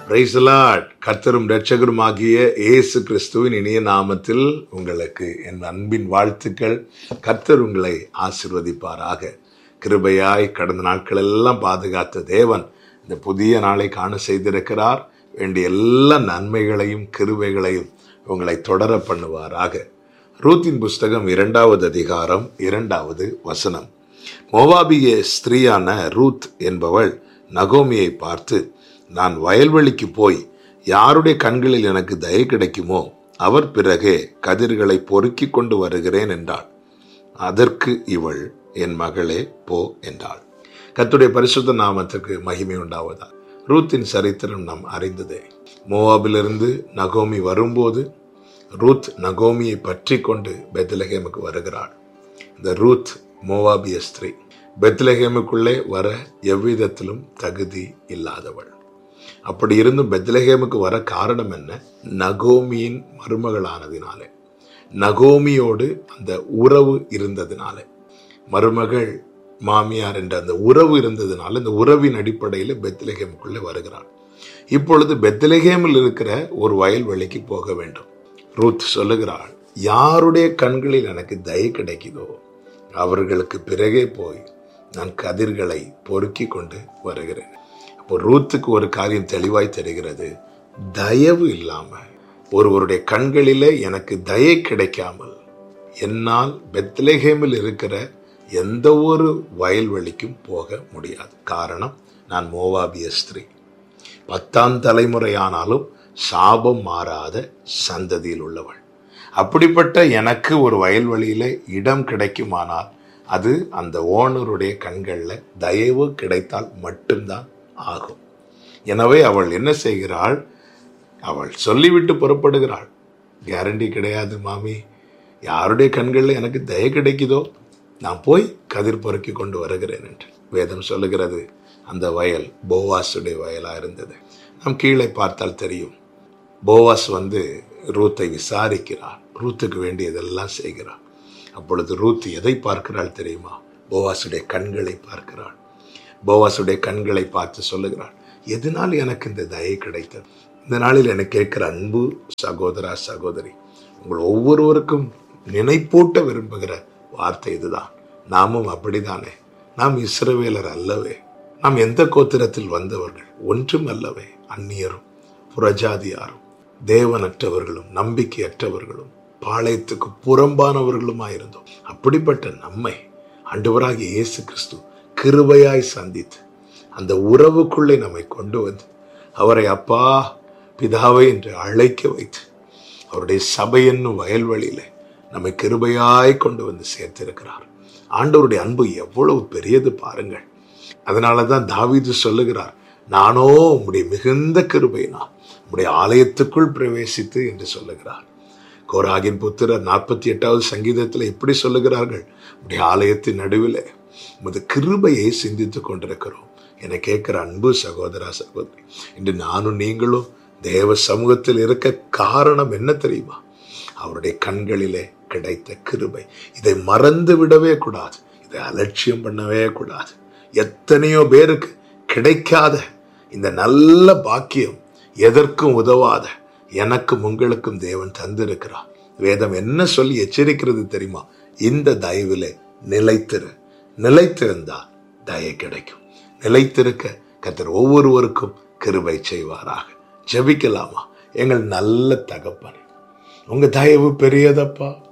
பிரைசலாட் கர்த்தரும் இரட்சகரும் ஆகிய இயேசு கிறிஸ்துவின் இனிய நாமத்தில் உங்களுக்கு என் அன்பின் வாழ்த்துக்கள் கர்த்தர் உங்களை ஆசிர்வதிப்பாராக கிருபையாய் கடந்த நாட்கள் எல்லாம் பாதுகாத்த தேவன் இந்த புதிய நாளை காண செய்திருக்கிறார் வேண்டிய எல்லா நன்மைகளையும் கிருபைகளையும் உங்களை தொடர பண்ணுவாராக ரூத்தின் புஸ்தகம் இரண்டாவது அதிகாரம் இரண்டாவது வசனம் மோவாபிய ஸ்திரீயான ரூத் என்பவள் நகோமியை பார்த்து நான் வயல்வெளிக்கு போய் யாருடைய கண்களில் எனக்கு தயை கிடைக்குமோ அவர் பிறகே கதிர்களை பொறுக்கிக் கொண்டு வருகிறேன் என்றாள் அதற்கு இவள் என் மகளே போ என்றாள் கர்த்தருடைய பரிசுத்த நாமத்துக்கு மகிமை உண்டாவதா ரூத்தின் சரித்திரம் நாம் அறிந்ததே மோவாபிலிருந்து நகோமி வரும்போது ரூத் நகோமியை பற்றி கொண்டு பெத்லஹேமுக்கு வருகிறாள் இந்த ரூத் மோவாபிய ஸ்திரீ பெத்லஹேமுக்குள்ளே வர எவ்விதத்திலும் தகுதி இல்லாதவள் அப்படி இருந்தும் பெத்லஹேமுக்கு வர காரணம் என்ன நகோமியின் மருமகளானதினாலே நகோமியோடு அந்த உறவு இருந்ததினாலே மருமகள் மாமியார் என்ற அந்த உறவு இருந்ததுனால இந்த உறவின் அடிப்படையில் பெத்லஹேமுக்குள்ளே வருகிறாள் இப்பொழுது பெத்லஹேமில் இருக்கிற ஒரு வயல்வெளிக்கு போக வேண்டும் ரூத் சொல்லுகிறாள் யாருடைய கண்களில் எனக்கு தயை கிடைக்குதோ அவர்களுக்கு பிறகே போய் நான் கதிர்களை பொறுக்கி கொண்டு வருகிறேன் அப்போ ரூத்துக்கு ஒரு காரியம் தெளிவாய் தெரிகிறது தயவு இல்லாம ஒருவருடைய கண்களிலே எனக்கு தயை கிடைக்காமல் என்னால் பெத்லஹேமில் இருக்கிற எந்த ஒரு வயல்வெளிக்கும் போக முடியாது காரணம் நான் மோவாபிய ஸ்திரீ பத்தாம் தலைமுறையானாலும் சாபம் மாறாத சந்ததியில் உள்ளவள் அப்படிப்பட்ட எனக்கு ஒரு வயல்வெளியில இடம் கிடைக்குமானால் அது அந்த ஓனருடைய கண்களில் தயவு கிடைத்தால் மட்டும்தான் ஆகும் எனவே அவள் என்ன செய்கிறாள் அவள் சொல்லிவிட்டு புறப்படுகிறாள் கேரண்டி கிடையாது மாமி யாருடைய கண்களில் எனக்கு தய கிடைக்குதோ நான் போய் கதிர் பொறுக்கி கொண்டு வருகிறேன் என்று வேதம் சொல்லுகிறது அந்த வயல் போவாஸுடைய வயலாக இருந்தது நாம் கீழே பார்த்தால் தெரியும் போவாஸ் வந்து ரூத்தை விசாரிக்கிறார் ரூத்துக்கு வேண்டியதெல்லாம் செய்கிறார் அப்பொழுது ரூத் எதை பார்க்கிறாள் தெரியுமா போவாசுடைய கண்களை பார்க்கிறாள் போவாசுடைய கண்களை பார்த்து சொல்லுகிறாள் எதனால் எனக்கு இந்த தயை கிடைத்தது இந்த நாளில் எனக்கு கேட்கிற அன்பு சகோதரா சகோதரி உங்கள் ஒவ்வொருவருக்கும் நினைப்பூட்ட விரும்புகிற வார்த்தை இதுதான் நாமும் அப்படித்தானே நாம் இஸ்ரவேலர் அல்லவே நாம் எந்த கோத்திரத்தில் வந்தவர்கள் ஒன்றும் அல்லவே அந்நியரும் புறஜாதியாரும் தேவனற்றவர்களும் நம்பிக்கையற்றவர்களும் பாளையத்துக்கு புறம்பானவர்களுமாயிருந்தோம் அப்படிப்பட்ட நம்மை ஆண்டவராகிய இயேசு கிறிஸ்து கிருபையாய் சந்தித்து அந்த உறவுக்குள்ளே நம்மை கொண்டு வந்து அவரை அப்பா பிதாவை என்று அழைக்க வைத்து அவருடைய சபை என்னும் வயல்வெளியில நம்மை கிருபையாய் கொண்டு வந்து சேர்த்திருக்கிறார் ஆண்டவருடைய அன்பு எவ்வளவு பெரியது பாருங்கள் அதனால தான் தாவீது சொல்லுகிறார் நானோ உம்முடைய மிகுந்த கிருபைனா உம்முடைய ஆலயத்துக்குள் பிரவேசித்து என்று சொல்லுகிறார் கோராகின் புத்திரர் நாற்பத்தி எட்டாவது சங்கீதத்தில் எப்படி சொல்லுகிறார்கள் உடைய ஆலயத்தின் நடுவில் உமது கிருபையை சிந்தித்துக் கொண்டிருக்கிறோம் என கேட்கிற அன்பு சகோதரா சகோதரி இன்று நானும் நீங்களும் தேவ சமூகத்தில் இருக்க காரணம் என்ன தெரியுமா அவருடைய கண்களிலே கிடைத்த கிருபை இதை மறந்து விடவே கூடாது இதை அலட்சியம் பண்ணவே கூடாது எத்தனையோ பேருக்கு கிடைக்காத இந்த நல்ல பாக்கியம் எதற்கும் உதவாத எனக்கும் உங்களுக்கும் தேவன் தந்திருக்கிறார் வேதம் என்ன சொல்லி எச்சரிக்கிறது தெரியுமா இந்த தயவிலே நிலைத்திரு நிலைத்திருந்தால் தயை கிடைக்கும் நிலைத்திருக்க கத்தர் ஒவ்வொருவருக்கும் கிருபை செய்வாராக ஜெபிக்கலாமா எங்கள் நல்ல தகப்பன் உங்க தயவு பெரியதப்பா